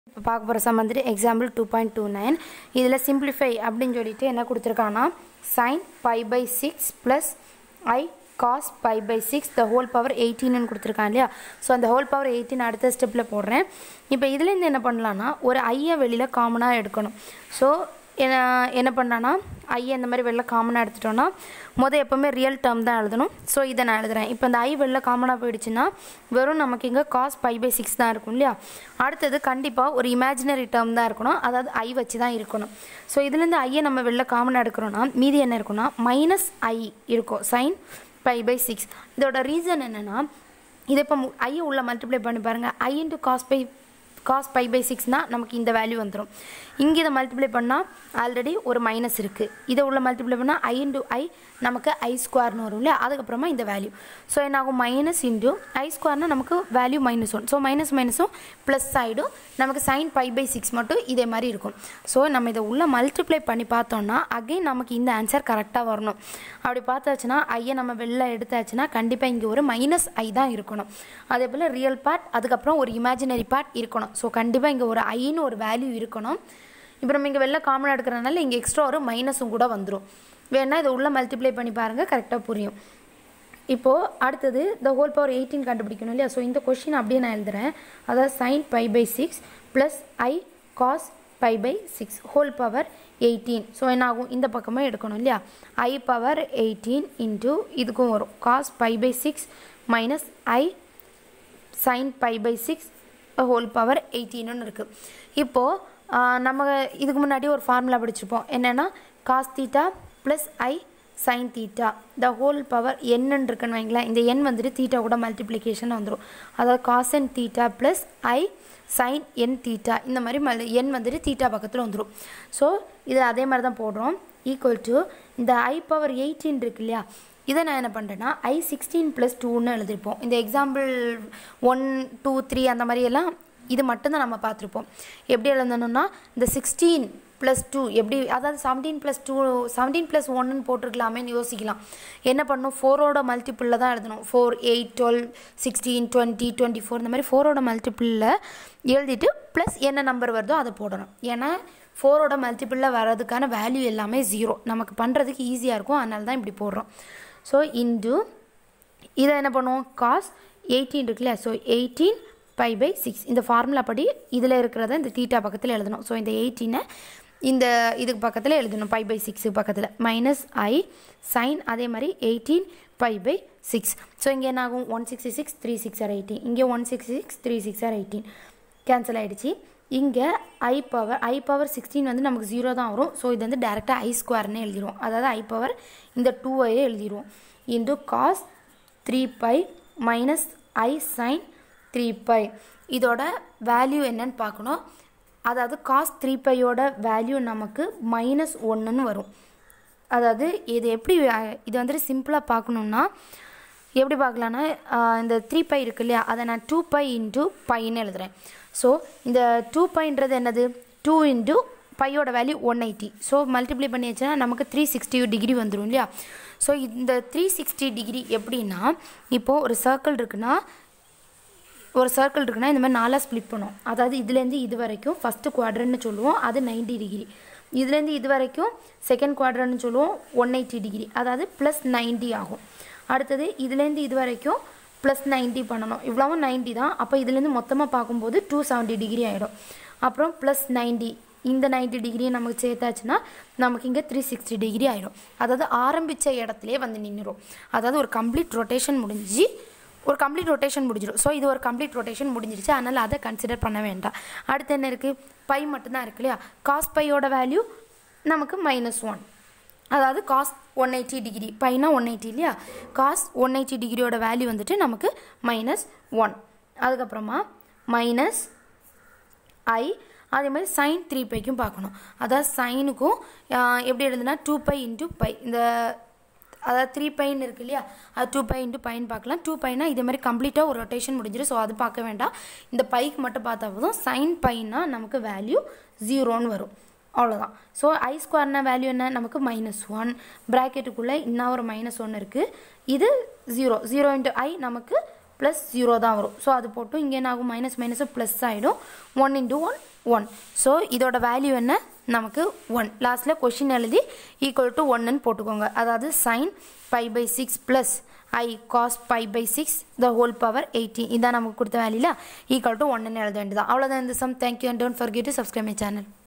இப்போ பார்க்க போகிற சம் வந்துட்டு example two point two nine இதில் சிம்பிளிஃபை அப்படின்னு சொல்லிட்டு என்ன கொடுத்துருக்காங்கன்னா sine pi by six plus i cos pi by six the whole power எயிட்டீன்னு கொடுத்துருக்கான் இல்லையா ஸோ அந்த ஹோல் பவர் எயிட்டீன் அடுத்த ஸ்டெப்பில் போடுறேன் இப்போ இதுலேருந்து என்ன பண்ணலான்னா ஒரு ஐயை வெளியில் காமனாக எடுக்கணும் ஸோ என்ன என்ன பண்ணலான்னா ஐ இந்த மாதிரி வெளில காமனாக எடுத்துட்டோன்னா மொதல் எப்போவுமே ரியல் டேர்ம் தான் எழுதணும் ஸோ இதை நான் எழுதுறேன் இப்போ இந்த ஐ வெளில காமனாக போயிடுச்சுன்னா வெறும் நமக்கு இங்கே காஸ் பை பை சிக்ஸ் தான் இருக்கும் இல்லையா அடுத்தது கண்டிப்பாக ஒரு இமேஜினரி டேர்ம் தான் இருக்கணும் அதாவது ஐ வச்சு தான் இருக்கணும் ஸோ இதுலேருந்து ஐயை நம்ம வெளில காமனாக எடுக்கிறோன்னா மீதி என்ன இருக்குன்னா மைனஸ் ஐ இருக்கும் சைன் பை பை சிக்ஸ் இதோட ரீசன் என்னென்னா இதை இப்போ ஐயை உள்ள மல்டிப்ளை பண்ணி பாருங்கள் i into cos pi cos pi by சிக்ஸ்னால் நமக்கு இந்த வேல்யூ வந்துடும் இங்கே இதை மல்டிப்ளை பண்ணால் ஆல்ரெடி ஒரு மைனஸ் இருக்குது இதை உள்ள மல்டிப்ளை பண்ணால் ஐ இன்டு ஐ நமக்கு ஐ ஸ்கொயர்னு வரும் இல்லையா அதுக்கப்புறமா இந்த வேல்யூ ஸோ என்ன ஆகும் மைனஸ் இன்டு ஐ ஸ்கொயர்னால் நமக்கு value minus one so minus மைனஸும் ப்ளஸ் ஆகிடும் நமக்கு சைன் பை பை சிக்ஸ் மட்டும் இதே மாதிரி இருக்கும் ஸோ நம்ம இதை உள்ள மல்டிப்ளை பண்ணி பார்த்தோம்னா அகைன் நமக்கு இந்த ஆன்சர் கரெக்டாக வரணும் அப்படி பார்த்தாச்சுன்னா ஐயை நம்ம வெளில எடுத்தாச்சுன்னா கண்டிப்பாக இங்கே ஒரு மைனஸ் ஐ தான் இருக்கணும் அதே போல் ரியல் பார்ட் அதுக்கப்புறம் ஒரு இமேஜினரி பார்ட் இருக்கணும் ஸோ கண்டிப்பாக இங்கே ஒரு ஐன்னு ஒரு வேல்யூ இருக்கணும் இப்போ நம்ம இங்கே வெளில காமனாக எடுக்கிறனால இங்கே எக்ஸ்ட்ரா ஒரு மைனஸும் கூட வந்துடும் வேணா இதை உள்ள மல்டிப்ளை பண்ணி பாருங்கள் கரெக்டாக புரியும் இப்போது அடுத்தது த ஹோல் பவர் எயிட்டீன் கண்டுபிடிக்கணும் இல்லையா ஸோ இந்த கொஷின் அப்படியே நான் எழுதுறேன் அதாவது sine pi by six plus i cos pi by six whole power eighteen so என்ன ஆகும் இந்த பக்கமே எடுக்கணும் இல்லையா ஐ பவர் எயிட்டீன் இன்ட்டு இதுக்கும் வரும் cos pi by six minus i sine pi by six whole power எயிட்டீன்னு இருக்குது இப்போது நம்ம இதுக்கு முன்னாடி ஒரு ஃபார்முலா படிச்சிருப்போம் என்னென்னா cos theta plus i sine theta the whole power என்னன்னு இருக்குன்னு வைங்களேன் இந்த எண் வந்துட்டு தீட்டா கூட மல்டிப்ளிகேஷன் வந்துடும் அதாவது cos n theta plus i sine n theta இந்த மாதிரி மல் எண் வந்துட்டு தீட்டா பக்கத்தில் வந்துடும் ஸோ இது அதே மாதிரி தான் போடுறோம் ஈக்குவல் டு இந்த ஐ பவர் எயிட்டீன் இருக்கு இல்லையா இதை நான் என்ன பண்ணுறேன்னா ஐ சிக்ஸ்டீன் ப்ளஸ் டூன்னு எழுதிருப்போம் இந்த எக்ஸாம்பிள் ஒன் டூ த்ரீ அந்த மாதிரியெல்லாம் இது மட்டும்தான் நம்ம பார்த்துருப்போம் எப்படி எழுதணும்னா இந்த சிக்ஸ்டீன் ப்ளஸ் டூ எப்படி அதாவது seventeen plus two seventeen plus ஒன்னு போட்டிருக்கலாமேன்னு யோசிக்கலாம் என்ன பண்ணணும் ஃபோரோட மல்டிப்பிளில் தான் எழுதணும் four eight twelve sixteen twenty twenty four இந்த மாதிரி ஃபோரோட மல்டிப்பிளில் எழுதிட்டு ப்ளஸ் என்ன நம்பர் வருதோ அதை போடணும் ஏன்னா ஃபோரோட மல்டிப்பிளில் வர்றதுக்கான வேல்யூ எல்லாமே ஜீரோ நமக்கு பண்ணுறதுக்கு ஈஸியாக இருக்கும் அதனால தான் இப்படி போடுறோம் ஸோ இன்டு இதை என்ன பண்ணுவோம் காஸ் எயிட்டீன் இருக்குல்ல so eighteen pi by six இந்த ஃபார்முலா படி இதில் இருக்கிறத இந்த தீட்டா பக்கத்தில் எழுதணும் ஸோ இந்த எயிட்டீனை இந்த இதுக்கு பக்கத்தில் எழுதணும் பை பை சிக்ஸு பக்கத்தில் மைனஸ் ஐ சைன் அதே மாதிரி eighteen pi by six so இங்கே என்ன ஆகும் one sixty six three six or eighteen இங்கே one sixty six three six or eighteen cancel ஆகிடுச்சு இங்கே i power i power sixteen வந்து நமக்கு ஜீரோ தான் வரும் ஸோ இது வந்து டேரெக்டாக ஐ ஸ்கொயர்னு எழுதிடுவோம் அதாவது ஐ பவர் இந்த டூவையே எழுதிடுவோம் into cos three pi minus i sine three pi இதோட வேல்யூ என்னன்னு பார்க்கணும் அதாவது காஸ் த்ரீ பையோட வேல்யூ நமக்கு மைனஸ் ஒன்றுன்னு வரும் அதாவது இது எப்படி இது வந்துட்டு சிம்பிளாக பார்க்கணுன்னா எப்படி பார்க்கலான்னா இந்த த்ரீ பை இருக்கு இல்லையா அதை நான் டூ பை இன்ட்டு பைன்னு எழுதுகிறேன் ஸோ இந்த டூ பைன்றது என்னது டூ இன்ட்டு பையோட value one eighty so multiply பண்ணி வச்சுன்னா நமக்கு த்ரீ சிக்ஸ்டி டிகிரி வந்துடும் இல்லையா ஸோ இந்த த்ரீ சிக்ஸ்டி டிகிரி எப்படின்னா இப்போது ஒரு சர்க்கிள் இருக்குன்னா ஒரு சர்க்கிள் இருக்குன்னா இந்த மாதிரி நாலாக ஸ்ப்ளிட் பண்ணும் அதாவது இதுலேருந்து இது வரைக்கும் ஃபஸ்ட்டு குவாட்ரன்னு சொல்லுவோம் அது நைன்டி டிகிரி இதுலேருந்து இது வரைக்கும் செகண்ட் குவாட்ரன்னு சொல்லுவோம் ஒன் எயிட்டி டிகிரி அதாவது ப்ளஸ் நைன்டி ஆகும் அடுத்தது இதுலேருந்து இது வரைக்கும் ப்ளஸ் நைன்ட்டி பண்ணணும் இவ்வளவும் நைன்ட்டி தான் அப்போ இதுலேருந்து மொத்தமாக பார்க்கும்போது டூ செவன்ட்டி டிகிரி ஆகிடும் அப்புறம் ப்ளஸ் நைன்ட்டி இந்த நைன்ட்டி டிகிரியை நமக்கு சேர்த்தாச்சுன்னா நமக்கு இங்கே த்ரீ சிக்ஸ்டி டிகிரி ஆகிடும் அதாவது ஆரம்பித்த இடத்துலே வந்து நின்றுடும் அதாவது ஒரு கம்ப்ளீட் ரொட்டேஷன் முடிஞ்சு ஒரு கம்ப்ளீட் ரொட்டேஷன் முடிஞ்சிடும் ஸோ இது ஒரு கம்ப்ளீட் ரொட்டேஷன் முடிஞ்சிருச்சு அதனால் அதை கன்சிடர் பண்ண வேண்டாம் அடுத்து என்ன இருக்குது பை மட்டும்தான் இருக்கு இல்லையா காஸ் பையோட வேல்யூ நமக்கு மைனஸ் ஒன் அதாவது காஸ் ஒன் எயிட்டி டிகிரி பைனா ஒன் எயிட்டி இல்லையா காஸ் ஒன் எயிட்டி டிகிரியோட வேல்யூ வந்துட்டு நமக்கு மைனஸ் ஒன் அதுக்கப்புறமா மைனஸ் ஐ அதே மாதிரி சைன் த்ரீ பைக்கும் பார்க்கணும் அதாவது சைனுக்கும் எப்படி எழுதுனா டூ பை இன்ட்டு பை இந்த அதாவது த்ரீ பைன் இருக்கு இல்லையா அது டூ பை இன்ட்டு பைன் பார்க்கலாம் டூ பைனா இதே மாதிரி கம்ப்ளீட்டாக ஒரு ரொட்டேஷன் முடிஞ்சிடும் ஸோ அது பார்க்க வேண்டாம் இந்த பைக்கு மட்டும் பார்த்தா போதும் சைன் பைனா நமக்கு வேல்யூ ஜீரோன்னு வரும் அவ்வளோதான் ஸோ ஐ ஸ்கொயர்னா வேல்யூ என்ன நமக்கு மைனஸ் ஒன் ப்ராக்கெட்டுக்குள்ளே இன்னும் ஒரு மைனஸ் ஒன் இருக்குது இது ஜீரோ ஜீரோ இன்ட்டு ஐ நமக்கு ப்ளஸ் ஜீரோ தான் வரும் ஸோ அது போட்டு இங்கே என்ன ஆகும் மைனஸ் மைனஸும் ப்ளஸ் ஆகிடும் one into one one so இதோட வேல்யூ என்ன நமக்கு ஒன் லாஸ்ட்டில் கொஷின் எழுதி ஈக்குவல் டு ஒன்னுன்னு போட்டுக்கோங்க அதாவது sine pi by six plus i cos pi by six the whole power eighteen இதான் நமக்கு கொடுத்த வேல்யூல ஈக்குவல் டு ஒன்னு எழுத வேண்டியதான் அவ்வளோதான் இந்த sum thank you and don't forget to subscribe my channel